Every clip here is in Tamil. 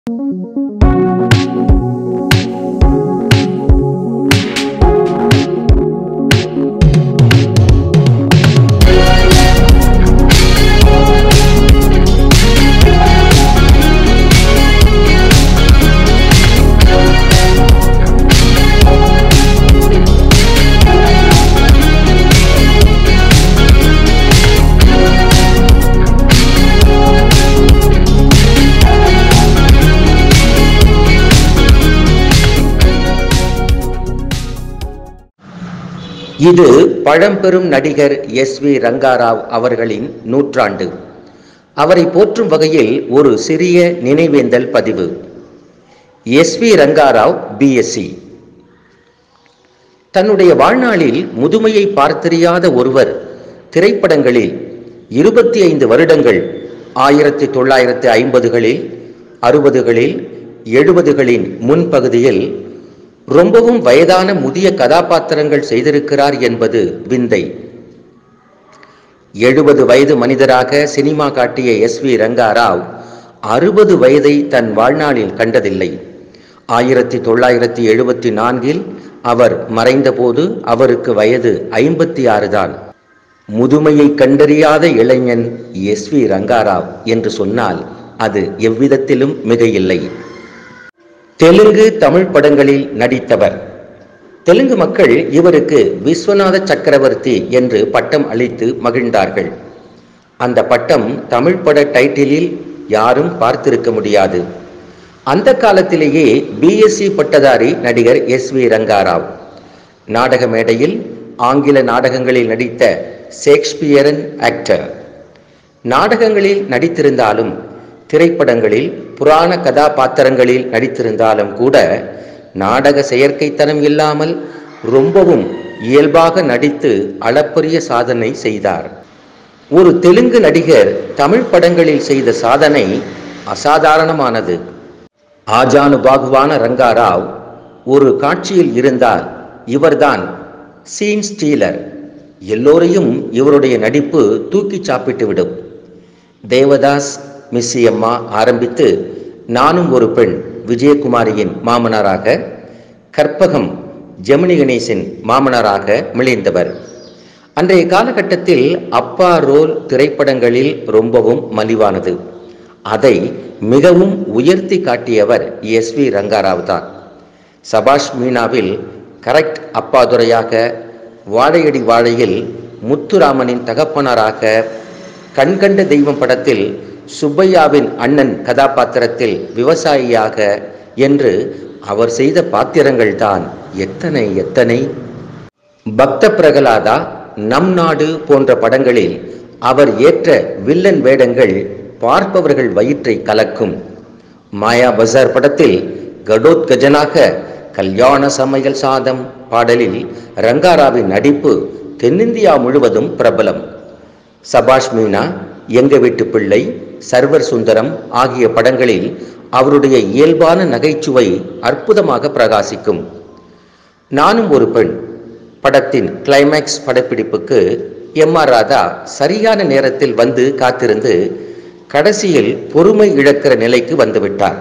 இது பழம்பெரும் நடிகர் எஸ் வி ரங்காராவ் அவர்களின் நூற்றாண்டு அவரை போற்றும் வகையில் ஒரு சிறிய நினைவேந்தல் பதிவு எஸ் வி ரங்காராவ் பிஎஸ்சி தன்னுடைய வாழ்நாளில் முதுமையை பார்த்தறியாத ஒருவர் திரைப்படங்களில் இருபத்தி ஐந்து வருடங்கள் ஆயிரத்தி தொள்ளாயிரத்தி ஐம்பதுகளில் அறுபதுகளில் எழுபதுகளின் முன்பகுதியில் ரொம்பவும் வயதான முதிய கதாபாத்திரங்கள் செய்திருக்கிறார் என்பது விந்தை எழுபது வயது மனிதராக சினிமா காட்டிய எஸ் வி ரங்காராவ் அறுபது வயதை தன் வாழ்நாளில் கண்டதில்லை ஆயிரத்தி தொள்ளாயிரத்தி எழுபத்தி நான்கில் அவர் மறைந்தபோது அவருக்கு வயது ஐம்பத்தி ஆறு தான் முதுமையை கண்டறியாத இளைஞன் எஸ் வி ரங்காராவ் என்று சொன்னால் அது எவ்விதத்திலும் மிகையில்லை தெலுங்கு தமிழ் படங்களில் நடித்தவர் தெலுங்கு மக்கள் இவருக்கு விஸ்வநாத சக்கரவர்த்தி என்று பட்டம் அளித்து மகிழ்ந்தார்கள் அந்த பட்டம் தமிழ் பட டைட்டிலில் யாரும் பார்த்திருக்க முடியாது அந்த காலத்திலேயே பிஎஸ்சி பட்டதாரி நடிகர் எஸ் வி ரங்காராவ் நாடக மேடையில் ஆங்கில நாடகங்களில் நடித்த ஷேக்ஸ்பியரன் ஆக்டர் நாடகங்களில் நடித்திருந்தாலும் திரைப்படங்களில் புராண கதாபாத்திரங்களில் நடித்திருந்தாலும் கூட நாடக செயற்கைத்தனம் இல்லாமல் ரொம்பவும் இயல்பாக நடித்து அளப்பரிய சாதனை செய்தார் ஒரு தெலுங்கு நடிகர் தமிழ் படங்களில் செய்த சாதனை அசாதாரணமானது ஆஜானுபாகுவான ரங்காராவ் ஒரு காட்சியில் இருந்தால் இவர்தான் சீன் ஸ்டீலர் எல்லோரையும் இவருடைய நடிப்பு தூக்கி சாப்பிட்டு விடும் தேவதாஸ் மிஸ்ஸி அம்மா ஆரம்பித்து நானும் ஒரு பெண் விஜயகுமாரியின் மாமனாராக கற்பகம் ஜெமினி கணேசன் மாமனாராக மிளிர்ந்தவர் அன்றைய காலகட்டத்தில் அப்பா ரோல் திரைப்படங்களில் ரொம்பவும் மலிவானது அதை மிகவும் உயர்த்தி காட்டியவர் எஸ் வி ரங்காராவ் தான் சபாஷ் மீனாவில் கரெக்ட் அப்பாதுரையாக வாழையடி வாழையில் முத்துராமனின் தகப்பனாராக கண்கண்ட தெய்வம் படத்தில் சுப்பையாவின் அண்ணன் கதாபாத்திரத்தில் விவசாயியாக என்று அவர் செய்த பாத்திரங்கள் தான் எத்தனை எத்தனை பக்த பிரகலாதா நம் நாடு போன்ற படங்களில் அவர் ஏற்ற வில்லன் வேடங்கள் பார்ப்பவர்கள் வயிற்றை கலக்கும் மாயா பஜார் படத்தில் கடோத்கஜனாக கல்யாண சமையல் சாதம் பாடலில் ரங்காராவின் நடிப்பு தென்னிந்தியா முழுவதும் பிரபலம் சபாஷ் மீனா எங்க வீட்டு பிள்ளை சர்வர் சுந்தரம் ஆகிய படங்களில் அவருடைய இயல்பான நகைச்சுவை அற்புதமாக பிரகாசிக்கும் நானும் ஒரு பெண் படத்தின் கிளைமேக்ஸ் படப்பிடிப்புக்கு எம் ஆர் ராதா சரியான நேரத்தில் வந்து காத்திருந்து கடைசியில் பொறுமை இழக்கிற நிலைக்கு வந்துவிட்டார்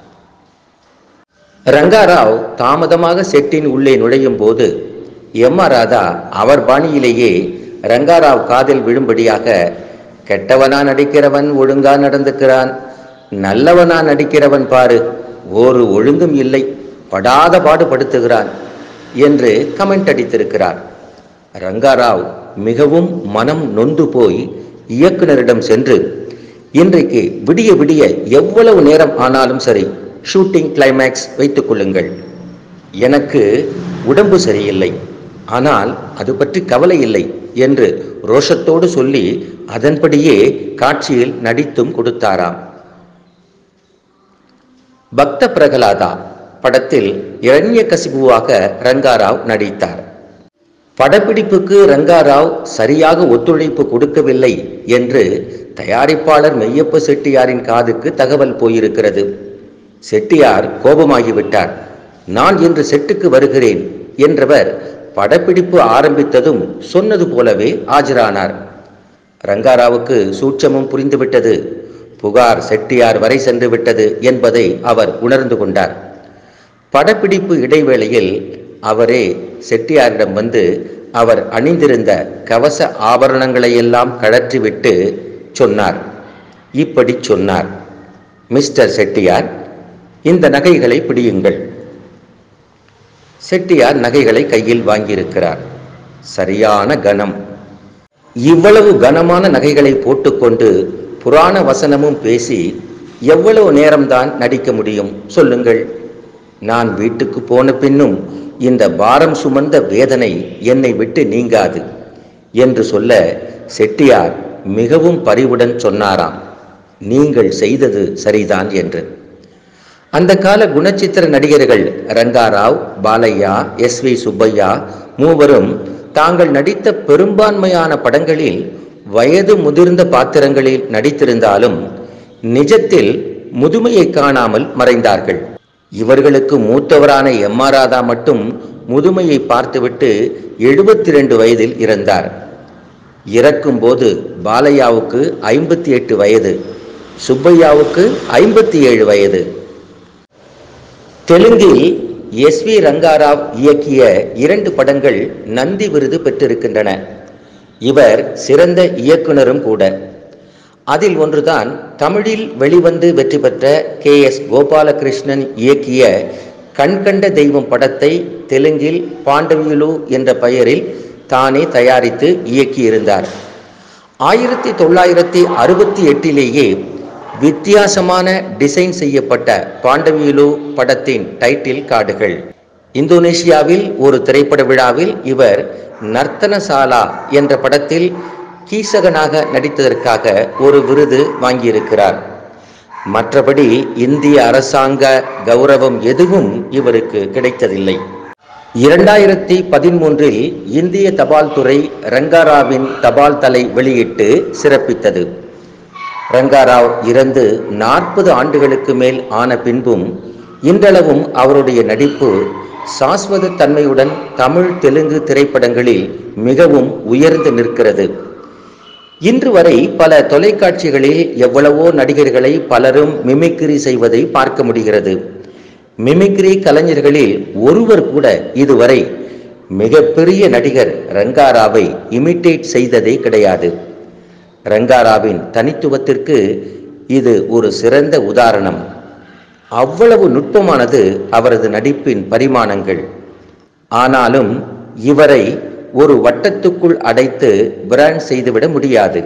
ரங்காராவ் தாமதமாக செட்டின் உள்ளே நுழையும் போது எம் ஆர் ராதா அவர் பாணியிலேயே ரங்காராவ் காதில் விழும்படியாக கெட்டவனா நடிக்கிறவன் ஒழுங்கா நடந்துக்கிறான் நல்லவனா நடிக்கிறவன் பாரு ஒரு ஒழுங்கும் இல்லை படாத பாடுபடுத்துகிறான் என்று கமெண்ட் அடித்திருக்கிறார் ரங்காராவ் மிகவும் மனம் நொந்து போய் இயக்குனரிடம் சென்று இன்றைக்கு விடிய விடிய எவ்வளவு நேரம் ஆனாலும் சரி ஷூட்டிங் கிளைமேக்ஸ் வைத்துக் கொள்ளுங்கள் எனக்கு உடம்பு சரியில்லை ஆனால் அது பற்றி கவலை இல்லை என்று ரோஷத்தோடு சொல்லி அதன்படியே காட்சியில் நடித்தும் கொடுத்தாராம் பக்த பிரகலாதா படத்தில் இரண்ய கசிபுவாக ரங்காராவ் நடித்தார் படப்பிடிப்புக்கு ரங்காராவ் சரியாக ஒத்துழைப்பு கொடுக்கவில்லை என்று தயாரிப்பாளர் மெய்யப்ப செட்டியாரின் காதுக்கு தகவல் போயிருக்கிறது செட்டியார் கோபமாகிவிட்டார் நான் இன்று செட்டுக்கு வருகிறேன் என்றவர் படப்பிடிப்பு ஆரம்பித்ததும் சொன்னது போலவே ஆஜரானார் ரங்காராவுக்கு சூட்சமும் புரிந்துவிட்டது புகார் செட்டியார் வரை சென்று விட்டது என்பதை அவர் உணர்ந்து கொண்டார் படப்பிடிப்பு இடைவேளையில் அவரே செட்டியாரிடம் வந்து அவர் அணிந்திருந்த கவச ஆபரணங்களையெல்லாம் கழற்றிவிட்டு சொன்னார் இப்படி சொன்னார் மிஸ்டர் செட்டியார் இந்த நகைகளை பிடியுங்கள் செட்டியார் நகைகளை கையில் வாங்கியிருக்கிறார் சரியான கனம் இவ்வளவு கனமான நகைகளை போட்டுக்கொண்டு புராண வசனமும் பேசி எவ்வளவு நேரம்தான் நடிக்க முடியும் சொல்லுங்கள் நான் வீட்டுக்கு போன பின்னும் இந்த பாரம் சுமந்த வேதனை என்னை விட்டு நீங்காது என்று சொல்ல செட்டியார் மிகவும் பரிவுடன் சொன்னாராம் நீங்கள் செய்தது சரிதான் என்று அந்த கால குணச்சித்திர நடிகர்கள் ரங்காராவ் பாலையா எஸ் வி சுப்பையா மூவரும் தாங்கள் நடித்த பெரும்பான்மையான படங்களில் வயது முதிர்ந்த பாத்திரங்களில் நடித்திருந்தாலும் நிஜத்தில் முதுமையை காணாமல் மறைந்தார்கள் இவர்களுக்கு மூத்தவரான எம் ஆர் ராதா மட்டும் முதுமையை பார்த்துவிட்டு எழுபத்தி ரெண்டு வயதில் இறந்தார் இறக்கும்போது பாலையாவுக்கு ஐம்பத்தி எட்டு வயது சுப்பையாவுக்கு ஐம்பத்தி ஏழு வயது தெலுங்கில் எஸ் வி ரங்காராவ் இயக்கிய இரண்டு படங்கள் நந்தி விருது பெற்றிருக்கின்றன இவர் சிறந்த இயக்குனரும் கூட அதில் ஒன்றுதான் தமிழில் வெளிவந்து வெற்றி பெற்ற கே எஸ் கோபாலகிருஷ்ணன் இயக்கிய கண்கண்ட தெய்வம் படத்தை தெலுங்கில் பாண்டவியுலு என்ற பெயரில் தானே தயாரித்து இயக்கியிருந்தார் ஆயிரத்தி தொள்ளாயிரத்தி அறுபத்தி எட்டிலேயே வித்தியாசமான டிசைன் செய்யப்பட்ட பாண்டவியுலு படத்தின் டைட்டில் கார்டுகள் இந்தோனேஷியாவில் ஒரு திரைப்பட விழாவில் இவர் நர்த்தனசாலா என்ற படத்தில் கீசகனாக நடித்ததற்காக ஒரு விருது வாங்கியிருக்கிறார் மற்றபடி இந்திய அரசாங்க கௌரவம் எதுவும் இவருக்கு கிடைத்ததில்லை இரண்டாயிரத்தி பதிமூன்றில் இந்திய தபால் துறை ரங்காராவின் தபால் தலை வெளியிட்டு சிறப்பித்தது ரங்காராவ் இறந்து நாற்பது ஆண்டுகளுக்கு மேல் ஆன பின்பும் இன்றளவும் அவருடைய நடிப்பு சாஸ்வத தன்மையுடன் தமிழ் தெலுங்கு திரைப்படங்களில் மிகவும் உயர்ந்து நிற்கிறது இன்று வரை பல தொலைக்காட்சிகளில் எவ்வளவோ நடிகர்களை பலரும் மிமிக்ரி செய்வதை பார்க்க முடிகிறது மிமிக்ரி கலைஞர்களில் ஒருவர் கூட இதுவரை மிகப்பெரிய நடிகர் ரங்காராவை இமிட்டேட் செய்ததே கிடையாது ரங்காராவின் தனித்துவத்திற்கு இது ஒரு சிறந்த உதாரணம் அவ்வளவு நுட்பமானது அவரது நடிப்பின் பரிமாணங்கள் ஆனாலும் இவரை ஒரு வட்டத்துக்குள் அடைத்து பிராண்ட் செய்துவிட முடியாது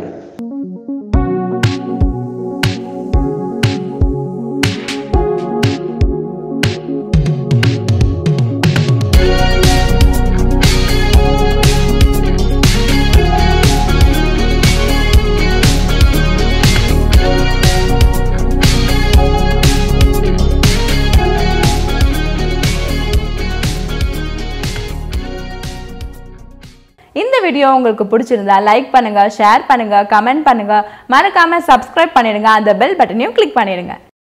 இந்த வீடியோ உங்களுக்கு பிடிச்சிருந்தா லைக் பண்ணுங்க ஷேர் பண்ணுங்க கமெண்ட் பண்ணுங்க மறக்காம சப்ஸ்கிரைப் பண்ணிடுங்க அந்த பெல் பட்டனையும் கிளிக் பண்ணிடுங்க